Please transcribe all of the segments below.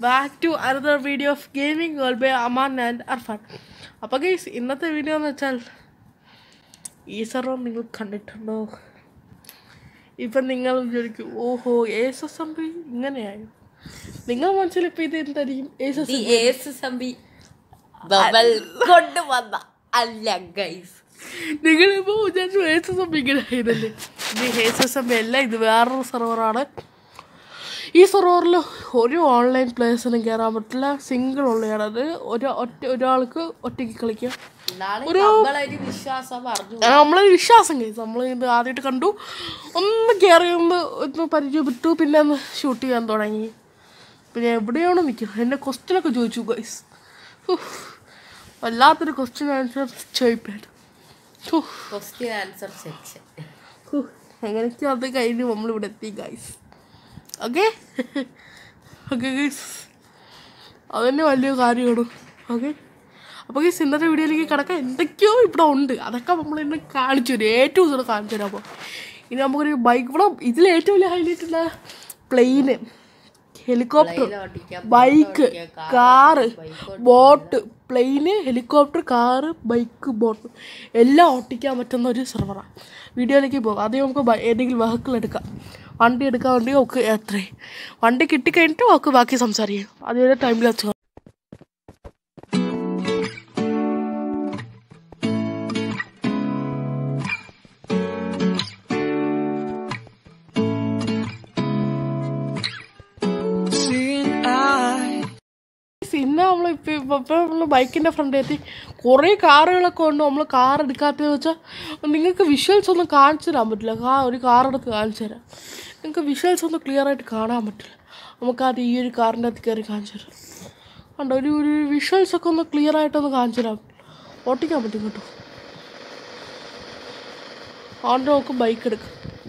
Back to another video of gaming world by Aman and Arfan അപ്പോൾ guys ഇന്നത്തെ video എന്ന് വെച്ചാൽ ഈ സർവർ നിങ്ങൾ കണ്ടിട്ടുണ്ടോ ഇപ്പം നിങ്ങൾ വിചാരിക്കും ഓഹോ ഏസ് എസ് എം പി ഇങ്ങനെയായോ നിങ്ങൾ മനസ്സിൽ ഇപ്പം ഇത് എന്തായിരിക്കും ഏസ് എസ് ഈ ഏസ് സംബി ബബൽ കൊണ്ടുവന്ന അല്ല ഗൈസ് നിങ്ങളിപ്പോൾ വിചാരിച്ചു ഏസ് എസ് എം പി ഇങ്ങനെ ആയതല്ലേ ഇത് ഏസ് എസ് എം പി അല്ല ഇത് വേറൊരു സെർവറാണ് ഈ സെർവറിൽ ഒരു ഓൺലൈൻ പ്ലേയേഴ്സിനും കയറാൻ പറ്റില്ല സിംഗിൾ ഉള്ളതാണ് അത് ഒരു ഒറ്റ ഒരാൾക്ക് ഒറ്റയ്ക്ക് കളിക്കാം നാളെ നമ്മളൊരു വിശ്വാസം പറഞ്ഞു നമ്മളെ വിശ്വാസം കഴിച്ചു നമ്മൾ ഇത് ആദ്യമായിട്ട് കണ്ടു ഒന്ന് കയറി ഒന്ന് ഒന്ന് പരിചയപ്പെട്ടു പിന്നെ ഒന്ന് ഷൂട്ട് ചെയ്യാൻ തുടങ്ങി പിന്നെ എവിടെയാണ് നിൽക്കുന്നത് എൻ്റെ ക്വസ്റ്റ്യനൊക്കെ ചോദിച്ചു ഗൈസ് വല്ലാത്തൊരു ക്വസ്റ്റ്യൻ ആൻസർ ചോദിപ്പാണ് ക്വസ്റ്റ്യൻ ആൻസർ സെക്ഷൻ എങ്ങനെയൊക്കെ അത് കഴിഞ്ഞ് നമ്മളിവിടെ എത്തി ഗൈസ് ഓക്കെ ഓക്കെ ഗൈസ് അതന്നെ വലിയ കാര്യമാണ് ഓക്കെ അപ്പോൾ ഗൈസ് ഇന്നത്തെ വീഡിയോയിലേക്ക് കിടക്കാൻ എന്തൊക്കെയോ ഇവിടെ ഉണ്ട് അതൊക്കെ നമ്മൾ ഇന്ന് കാണിച്ചു തരും ഏറ്റവും കൂടുതൽ കാണിച്ചു തരാം അപ്പോൾ ഇനി നമുക്കൊരു ബൈക്ക് ഇവിടെ ഇതിൽ ഏറ്റവും വലിയ ഹൈലൈറ്റ് ഉള്ള plane helicopter bike car boat plane helicopter car bike boat എല്ലാം ഓട്ടിക്കാൻ പറ്റുന്ന ഒരു സെർവറാണ് വീഡിയോയിലേക്ക് പോകാം ആദ്യം നമുക്ക് ബ- ഏതെങ്കിലും വെഹിക്കിൾ എടുക്കാം വണ്ടി എടുക്കാൻ വേണ്ടി ഒക്കെ യാത്ര ചെയ്യും വണ്ടി കിട്ടിക്കഴിഞ്ഞിട്ട് നമുക്ക് ബാക്കി സംസാരിക്കാം അതുവരെ ടൈമിൽ വെച്ച് പിന്നെ നമ്മൾ ഇപ്പം ഇപ്പം നമ്മൾ ബൈക്കിൻ്റെ ഫ്രണ്ട് എത്തി കുറേ കാറുകളൊക്കെ ഉണ്ട് നമ്മൾ കാർ എടുക്കാത്തതെന്ന് വെച്ചാൽ നിങ്ങൾക്ക് വിഷ്വൽസ് ഒന്നും കാണിച്ചു തരാൻ പറ്റില്ല കാ ഒരു കാർ എടുത്ത് കാണിച്ചു തരാം നിങ്ങൾക്ക് വിഷ്വൽസ് ഒന്നും ക്ലിയർ ആയിട്ട് കാണാൻ പറ്റില്ല നമുക്കാദ്യം ഈ ഒരു കാറിൻ്റെ അകത്ത് കയറി കാണിച്ചു തരാം കണ്ടോ ഒരു ഒരു വിഷ്വൽസ് ഒക്കെ ഒന്ന് ക്ലിയർ ആയിട്ടൊന്ന് കാണിച്ചു തരാം ഓട്ടിക്കാൻ പറ്റും കേട്ടോ അതുകൊണ്ട് നമുക്ക് ബൈക്ക് എടുക്കാം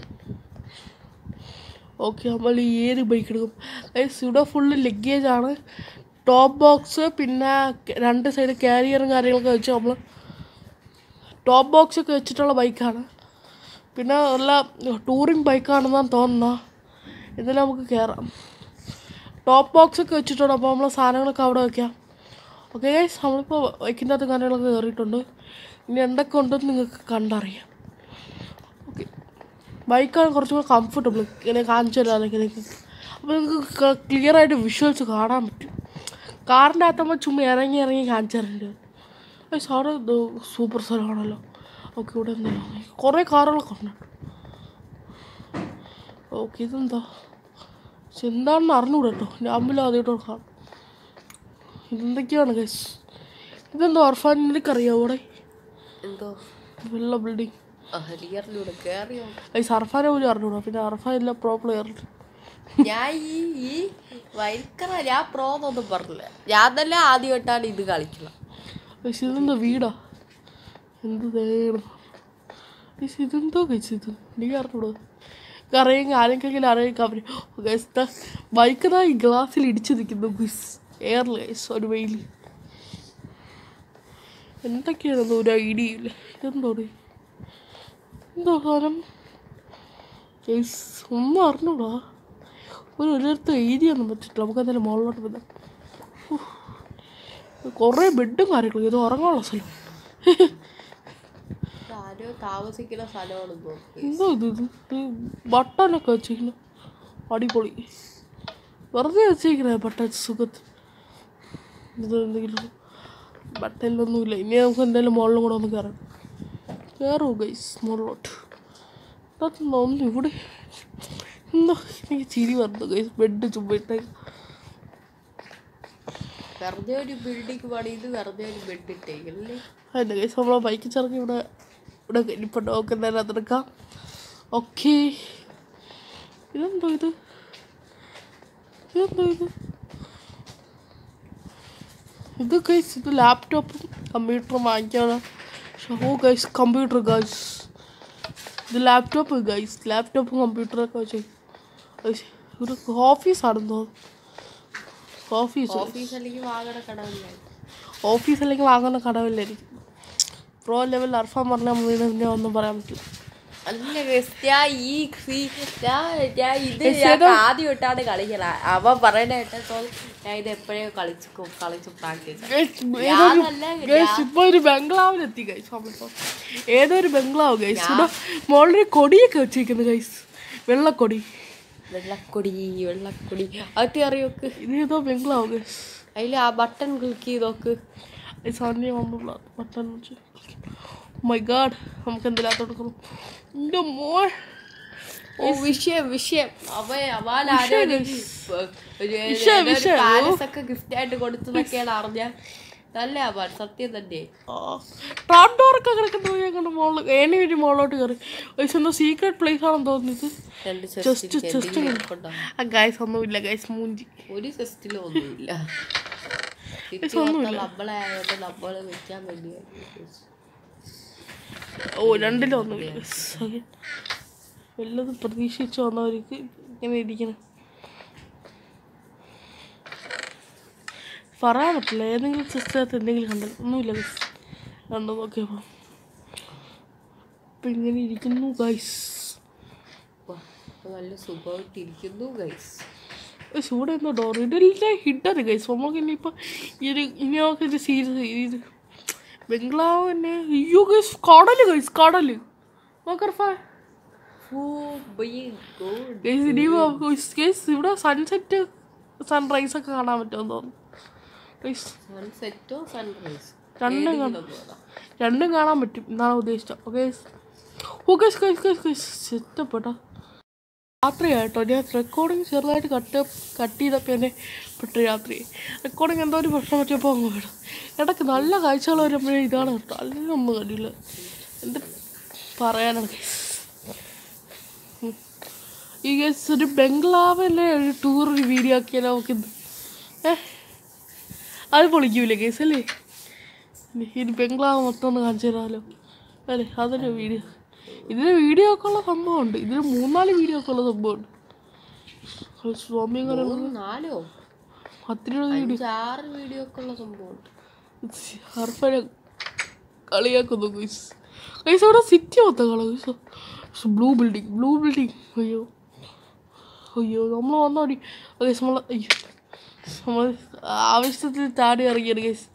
ഓക്കെ നമ്മൾ ഈ ഏത് ബൈക്ക് എടുക്കും ഗൈസ് ഇവിടെ ഫുള്ള് ലഗേജ് ആണ് ടോപ്പ് ബോക്സ് പിന്നെ ക- രണ്ട് സൈഡ് കാരിയറും കാര്യങ്ങളൊക്കെ വെച്ച് നമ്മൾ ടോപ്പ് ബോക്സ് ഒക്കെ വെച്ചിട്ടുള്ള ബൈക്കാണ് പിന്നെ നല്ല ടൂറിങ് ബൈക്കാണെന്നാണ് തോന്നുന്നത് ഇതിൽ നമുക്ക് കയറാം ടോപ്പ് ബോക്സ് ഒക്കെ വെച്ചിട്ടുണ്ട് അപ്പോൾ നമ്മൾ സാധനങ്ങളൊക്കെ അവിടെ വയ്ക്കാം ഓക്കെ ഗൈസ് നമ്മളിപ്പോൾ ബൈക്കിൻ്റെ അകത്ത് കാര്യങ്ങളൊക്കെ കയറിയിട്ടുണ്ട് ഇനി എന്തൊക്കെ ഉണ്ടെന്ന് നിങ്ങൾക്ക് കണ്ടറിയാം ഓക്കെ ബൈക്കാണ് കുറച്ചും കൂടെ കംഫർട്ടബിൾ ഇങ്ങനെ കാണിച്ചു തരാനൊക്കെ നിങ്ങൾക്ക് അപ്പോൾ നിങ്ങൾക്ക് ക്ലിയർ ആയിട്ട് വിഷ്വൽസ് കാണാൻ പറ്റും കാറിൻ്റെ അകത്തുമ്പോൾ ചുമ്മാ ഇറങ്ങി ഇറങ്ങി കാണിച്ചു തരേണ്ടി വരും അത് സാറ് ഇത് സൂപ്പർ സ്ഥലമാണല്ലോ ഓക്കെ ഇവിടെ എന്തെങ്കിലും കുറേ കാറുകളൊക്കെ ഉണ്ട് ഓക്കെ ഇതെന്താ പക്ഷെ എന്താണെന്ന് അറിഞ്ഞൂടാ കേട്ടോ ഞാൻ പോലും ആദ്യമായിട്ട് കാണും ഇതെന്തൊക്കെയാണ് ഗൈസ് ഇതെന്താ ഓർഫാൻ നിനക്കറിയാമോ ഇവിടെ എന്തോ വെള്ള ബിൽഡിങ് ഹരിയറിലൂടെ കയറിയോ ഈ സർഫാനെ പോലും അറിഞ്ഞൂടാ പിന്നെ അർഫാൻ ഇല്ല പ്രോ പ്ലെയർ ഞാൻ ഈ ഈ വൈക്കറ ഞാൻ പ്രോന്നൊന്നും പറഞ്ഞില്ല ഞാൻ തന്നെ ആദ്യമായിട്ടാണ് ഇത് കളിക്കുന്നത് പക്ഷെ ഇതെന്താ വീടാ എന്ത് തേണം പക്ഷെ ഇതെന്തോ കഴിച്ചത് എനിക്ക് അറിഞ്ഞൂടാ അറിയെങ്കിൽ ആരെങ്കിലും അറിയിക്കാൻ പറ്റും ബൈക്ക് ഈ ഗ്ലാസ്സിൽ ഇടിച്ചു നിൽക്കുന്നു ഗുസ് എയറിൽ ഗൈസ് ഒരു വെയിൽ എന്തൊക്കെയാണെന്നോ ഒരു ഐഡിയ ഇല്ല ഇതെന്തോ ഇത്? എന്തോ സാധനം ഗൈസ് ഒന്നും അറിഞ്ഞൂടാ ഒരു ഒരിടത്ത് എഴുതിയൊന്നും പറ്റില്ല നമുക്ക് എന്തായാലും മുകളിലോട്ട് പോകാം കുറേ ബെഡും കാര്യങ്ങളും ഇത് ഉറങ്ങാനുള്ള സ്ഥലം ആരോ താമസിക്കുന്ന സ്ഥലമാണ് നോക്കി എന്തോ ഇത് ഇത് ഈ ബട്ടനൊക്കെ വെച്ചിരിക്കുന്നു അടിപൊളി വെറുതെ വെച്ചിരിക്കണേ ബട്ടൺ സുഖത്ത് ഇത് എന്തെങ്കിലും ബട്ടനിലൊന്നുമില്ല ഇനി നമുക്ക് എന്തായാലും മുകളിലും കൂടെ ഒന്ന് കയറാം കയറൂ ഗൈസ് മുകളിലോട്ട് അതൊന്നും ഒന്നും ഇവിടെ എന്തോ എനിക്ക് ചിരി വന്നു ഗൈസ് ബെഡ് ചുമ്മിട്ടേക്ക് വെറുതെ ഒരു ബിൽഡിംഗ് പണിത് വെറുതെ ഒരു ബെഡ് ഇട്ടേക്കല്ലേ അതിൻ്റെ കേസ് നമ്മളെ ബൈക്ക് ചിറങ്ങി ഇവിടെ ഇവിടെ ഇനിയിപ്പോൾ ഒക്കെ എന്തായാലും അതെടുക്കാം ഓക്കെ ഇതെന്തോ ഇത് ഇതെന്തോ ഇത് ഇത് ഗൈസ് ഇത് ലാപ്ടോപ്പും കമ്പ്യൂട്ടറും വാങ്ങിക്കാണ് ഷോ ഗൈസ് കമ്പ്യൂട്ടർ ഗൈസ് ഇത് ലാപ്ടോപ്പ് ഗൈസ് ലാപ്ടോപ്പും കമ്പ്യൂട്ടറൊക്കെ വെച്ച് ഗൈസ് ഒരു ഓഫീസാണെന്ന് തോന്നുന്നു ഓഫീസ് ഓഫീസ് അല്ലെങ്കിൽ വാങ്ങണ കടവില്ല ഓഫീസ് അല്ലെങ്കിൽ വാങ്ങുന്ന കടവില്ലായിരിക്കും പ്രോ ലെവൽ അർഫാൻ പറഞ്ഞാൽ മുന്നേ പിന്നെ ഒന്നും പറയാൻ പറ്റില്ല അല്ല ഗൈസ് ഞാൻ ഈ ഈ- ഞാൻ ഞാൻ ഇത് ഗൈസ്, ഞാൻ ഏതോ- ആദ്യമായിട്ടാണ് കളിക്കല അവൻ പറയണ കേട്ടോ ഞാൻ ഇത് എപ്പോഴേ കളിച്ചു കളിച്ചു പ്രാക്ടീസ് ഞാനല്ല, ഗൈസ് ഇപ്പൊ ഒരു ബംഗ്ലാവിലെത്തി ഗൈസ് നമ്മളിപ്പോ ഏതോ ഒരു ബംഗ്ലാവ് ഗൈസ് ഇവിടെ മോളിൽ കൊടിയൊക്കെ വെച്ചിരിക്കുന്നു ഗൈസ് വെള്ളക്കൊടി വെള്ളക്കൊടി വെള്ളക്കൊടി അതൊക്കെ അറിയോക്ക് ഇത് ഏതോ ബംഗ്ലാവ് ഗൈസ് അതിൽ ആ ബട്ടൺ ക്ലിക്ക് ചെയ്ത് നോക്ക് ഈ സാധനം വന്നുള്ള ബട്ടൺ വെച്ച് മൈ ഗാഡ് നമുക്ക് എന്തിനകത്ത് കൊടുക്കണം എൻ്റെ മോ ഓ വിഷയം വിഷയം അവ അവൻ വിഷയം, വിഷയം. പാലസ് ഒക്കെ ഗിഫ്റ്റ് ആയിട്ട് കൊടുത്തതൊക്കെയാണ് അറിഞ്ഞ നല്ല അവൻ സത്യം തന്നെ ട്രാപ്പ് ഡോറൊക്കെ കിടക്കുന്നത് ഞാൻ കണ്ട് മോളിൽ ഏണി വഴി മോളിലോട്ട് കയറി ഗൈസ് എന്തോ സീക്രട്ട് പ്ലേസ് ആണെന്ന് തോന്നിയത് രണ്ട് Just- ചെസ്റ്റിൽ just എന്തെങ്കിലും ഇങ്ങനെ. ഇരിപ്പുണ്ടാവും. ആ ഗൈസ് ഒന്നുമില്ല ഗൈസ് മൂഞ്ചി ഒരു ചെസ്റ്റിലും ഒന്നുമില്ല Guys, ഒന്നുമില്ല. നമ്മളെ ആയതുകൊണ്ട് നമ്മള് വെക്കാൻ വേണ്ടി ഓ രണ്ടിലും ഒന്നുമില്ല ഗൈസ് ഓക്കെ വല്ലതും പ്രതീക്ഷിച്ച് വന്നവർക്ക് ഇങ്ങനെ ഇരിക്കണം പറയാൻ പറ്റില്ല ഏതെങ്കിലും സിസ്റ്റത്ത് എന്തെങ്കിലും കണ്ടത് ഒന്നുമില്ല ഗൈസ് കണ്ടു നോക്കിയപ്പോൾ ഇപ്പം ഇങ്ങനെ ഇരിക്കുന്നു ഗൈസ് വാ, നല്ല സുഖമായിട്ടിരിക്കുന്നു ഗൈസ് ചൂടെ എന്തോ ഡോർ ഇതിലെ ഹിഡർ ഗൈസ് നമുക്ക് ഇനിയിപ്പോൾ ഈ ഒരു ഇനി നമുക്ക് ഇത് സീരിയസ് ഇത് ബംഗ്ലാവ് തന്നെ അയ്യോ ഗൈസ് കടല് ഗൈസ് കടല് നോക്കർഫാ ഗൈസ് ഇനി ഗൈസ് ഇവിടെ സൺസെറ്റ് സൺറൈസ് ഒക്കെ കാണാൻ പറ്റുമെന്ന് തോന്നുന്നു ഗൈസ് സൺസെറ്റോ സൺറൈസ് രണ്ടും കാണാം രണ്ടും കാണാൻ പറ്റും എന്നാണ് ഉദ്ദേശിച്ചത് okay oh guys guys guys guys സെറ്റപ്പെട്ടാ രാത്രിയായിട്ടോ ഞാൻ റെക്കോർഡിങ് ചെറുതായിട്ട് കട്ട് കട്ട് ചെയ്തപ്പോൾ എന്നെ പെട്ട രാത്രി റെക്കോർഡിങ് എന്തോ ഒരു പ്രശ്നം പറ്റിയപ്പോൾ അങ്ങ് വിടും ഇടയ്ക്ക് നല്ല കാഴ്ചകൾ വരുമ്പോഴേ ഇതാണ് കേട്ടോ അല്ലൊന്നും കണ്ടില്ല എന്ത് പറയാനാണ് guys. ഉം. ഈ കേസ് ഒരു ബംഗ്ലാവിലെ ഒരു ടൂർ ഒരു വീഡിയോ ആക്കിയാലോ നമുക്ക് ഏ അത് പൊളിക്കൂലേ കേസ് അല്ലേ ഇനി ഇത് ബംഗ്ലാവ് മൊത്തം ഒന്ന് കാണിച്ചു തരാമല്ലോ അല്ലേ അതൊരു വീഡിയോ ഇതിന് വീഡിയോ ഒക്കെ ഉള്ള സംഭവമുണ്ട് ഇതിന് മൂന്നാല് വീഡിയോ ഒക്കെ ഉള്ള സംഭവമുണ്ട് സ്വാമി അങ്ങനെ മൂന്ന് നാലോ പത്തിരുപത് വീഡിയോ അഞ്ചാറ് വീഡിയോ ഒക്കെ ഉള്ള സംഭവമുണ്ട് ഹർഫനെ കളിയാക്കുന്നു ഗൈസ് ഗൈസ് അവിടെ സിറ്റി മൊത്തം കള guys blue building blue building അയ്യോ അയ്യോ നമ്മൾ വന്നോടി ഗൈസ് നമ്മൾ അയ്യോ നമ്മൾ ആവശ്യത്തിൽ ചാടി ഇറങ്ങിയത് ഗൈസ്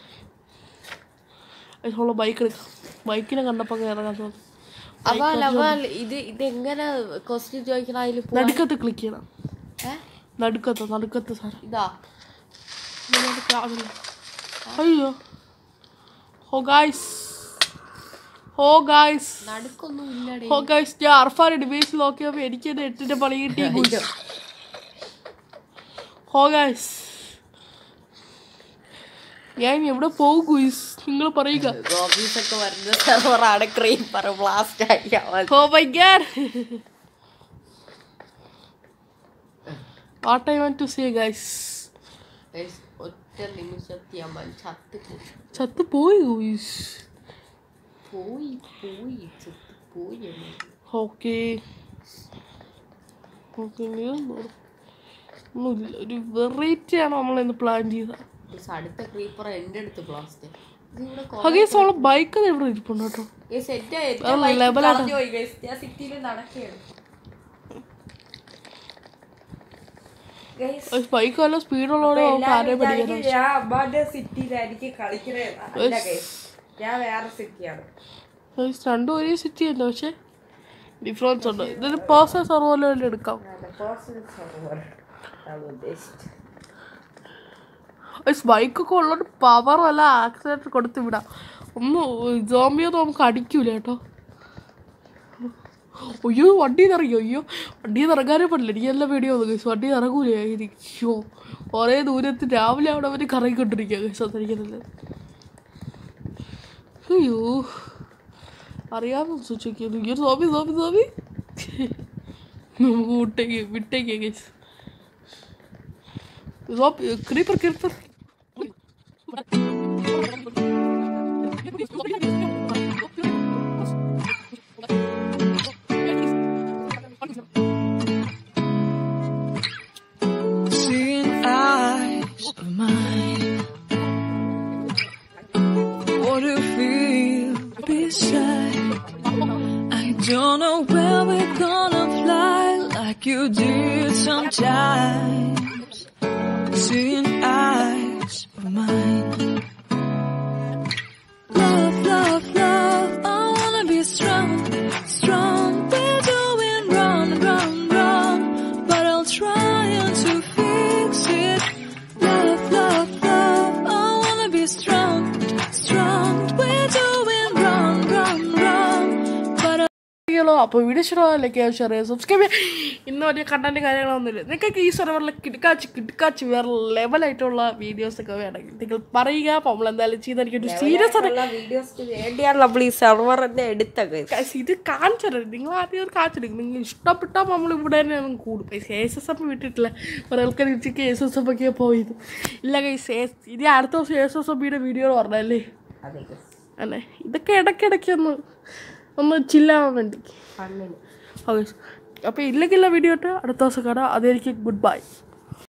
ഗൈസ് നമ്മളെ ബൈക്ക് എടുക്കാം ബൈക്കിനെ കണ്ടപ്പോൾ അങ്ങ് ഇറങ്ങാൻ തോന്നി അവൽ അവൽ ഇത് ഇതെങ്ങനെ ക്വസ്റ്റ്യൻ ചോദിക്കണ അതിൽ നടുക്കത്ത് ക്ലിക്ക് ചെയ്യണം ഏ നടുക്കത്ത് നടുക്കത്ത് സാധനം ഇതാ ഇതിനകത്ത് കാണുന്നില്ല. അയ്യോ ഹോ ഗായ്സ് ഹോ ഗായ്സ് നടുക്കൊന്നും ഇല്ലടേ ഹോ ഗായ്സ് ഞാൻ അർഫാൻ ഡിവൈസ് നോക്കിയപ്പോൾ എനിക്ക് തന്നെ എട്ടിന്റെ പണി കിട്ടി ഗുയ്സ്. ഹോ ഗായ്സ് ഞാൻ ഇനി എവിടെ പോകും ഗുയിസ് നിങ്ങൾ പറയുക ഗോപീസ് ഒക്കെ വരുന്ന സെർവറാണ് ക്രീപ്പർ ബ്ലാസ്റ്റ് ആയി അവൻ oh my god what I want to say guys Guys, ഒറ്റ നിമിഷത്തിൽ അവൻ ചത്ത് പോയി ചത്ത് പോയി ഗുയിസ് പോയി പോയി ചത്ത് പോയി അവൻ. ഓക്കെ ഓക്കെ ഒന്നുമില്ല ഒരു വെറൈറ്റി ആണ് നമ്മളിന്ന് പ്ലാൻ ചെയ്തത് Guys, അടുത്ത ക്രീപ്പർ എൻ്റെ അടുത്ത് ബ്ലാസ്റ്റ് ഇതിവിടെ ഹഗേസ് നമ്മളെ ബൈക്ക് എവിടെ ഇരിപ്പുണ്ട് കേട്ടോ അത് level ആട്ടോ. ഞാൻ സിറ്റിയിൽ നടക്കുകയാണ് ബൈക്ക് വല്ല സ്പീഡുള്ളവരോ ആരെ പഠിക്കണം ഞാൻ അമ്മാന്റെ സിറ്റിയിലായിരിക്കും കളിക്കണേ അല്ല guys. ഞാൻ വേറെ സിറ്റിയാണ് രണ്ടും ഒരേ സിറ്റി തന്നെ പക്ഷെ ഡിഫറൻസ് ഉണ്ട് ഇതൊരു പേഴ്സണൽ സർവോല വേണ്ടി എടുക്കാം പേഴ്സണൽ സർവർ ആണ് ഉദ്ദേശിച്ചത് ബൈക്കൊക്കെ ഉള്ളോണ്ട് പവർ അല്ല ആക്സിഡൻറ്റ് കൊടുത്ത് വിടാം ഒന്ന് ജോംബിയൊന്നും നമുക്ക് അടിക്കൂല കേട്ടോ അയ്യോ വണ്ടി ഇറങ്ങിയോ അയ്യോ വണ്ടി ഇറങ്ങാനേ പറ്റില്ല എനിക്ക് നല്ല പേടിയോ കേസ് വണ്ടി ഇറങ്ങൂലേ അയ്യോ കുറേ ദൂരത്ത് രാവിലെ അവിടെ അവർ കറങ്ങിക്കൊണ്ടിരിക്കുക കേസ് അതെനിക്കതല്ലേ അയ്യോ അറിയാമോ സൂക്ഷിക്കുന്നു ഈ ഒരു സോമി സോമി സോമി നമുക്ക് വിട്ടേക്ക് വിട്ടേക്ക് case zombie creeper creeper Seeing eyes of mine. What to feel beside. I don't know times, seeing eyes of mine. Love, love, love, I wanna be strong, strong. We're doing wrong, wrong, wrong, but I'll try to fix it. Love, love, love, I wanna be strong, strong. We're doing wrong, wrong, wrong, but I'll ോ അപ്പോൾ video ഇഷ്ടമായാലും like share ചെയ്യുക subscribe ചെയ്യുക ഇന്ന് വലിയ content കാര്യങ്ങളൊന്നുമില്ല നിങ്ങൾക്ക് ഈ സെർവറിൽ കിടക്കാച്ച് കിടക്കാച്ച് വേറെ ലെവലായിട്ടുള്ള വീഡിയോസൊക്കെ വേണമെങ്കിൽ നിങ്ങൾ പറയുക അപ്പോൾ നമ്മൾ എന്തായാലും ചെയ്ത് എനിക്കൊരു സീരിയസ് ആണ് വീഡിയോസിന് വേണ്ടിയാണ് നമ്മൾ ഈ സെർവർ തന്നെ എടുത്തത് Guys, ഇത് കാണിച്ചത് നിങ്ങൾ ആദ്യം അത് കാണിച്ചെടുക്കും നിങ്ങൾ ഇഷ്ടപ്പെട്ടാൽ നമ്മൾ ഇവിടെ തന്നെ അങ്ങ് കൂടും പൈസ എസ് എസ് എഫ് വിട്ടിട്ടില്ല കുറേ ആൾക്കാർ ഉച്ചയ്ക്ക് എസ് എസ് എഫ് ഒക്കെ പോയത് ഇല്ല കൈസ് ഇനി അടുത്ത ദിവസം എസ് എസ് എഫ് യുടെ വീഡിയോ പറഞ്ഞല്ലേ അതെ അല്ലേ ഇതൊക്കെ ഇടയ്ക്കിടയ്ക്ക് ഒന്ന് ഒന്ന് ചില്ലാവാൻ വേണ്ടി കണ്ണിന് ഓക്കെ അപ്പോൾ ഇല്ലെങ്കിലുള്ള വീഡിയോ ഇട്ട് അടുത്ത ദിവസം കാണാം അതായിരിക്കും ഗുഡ് ബൈ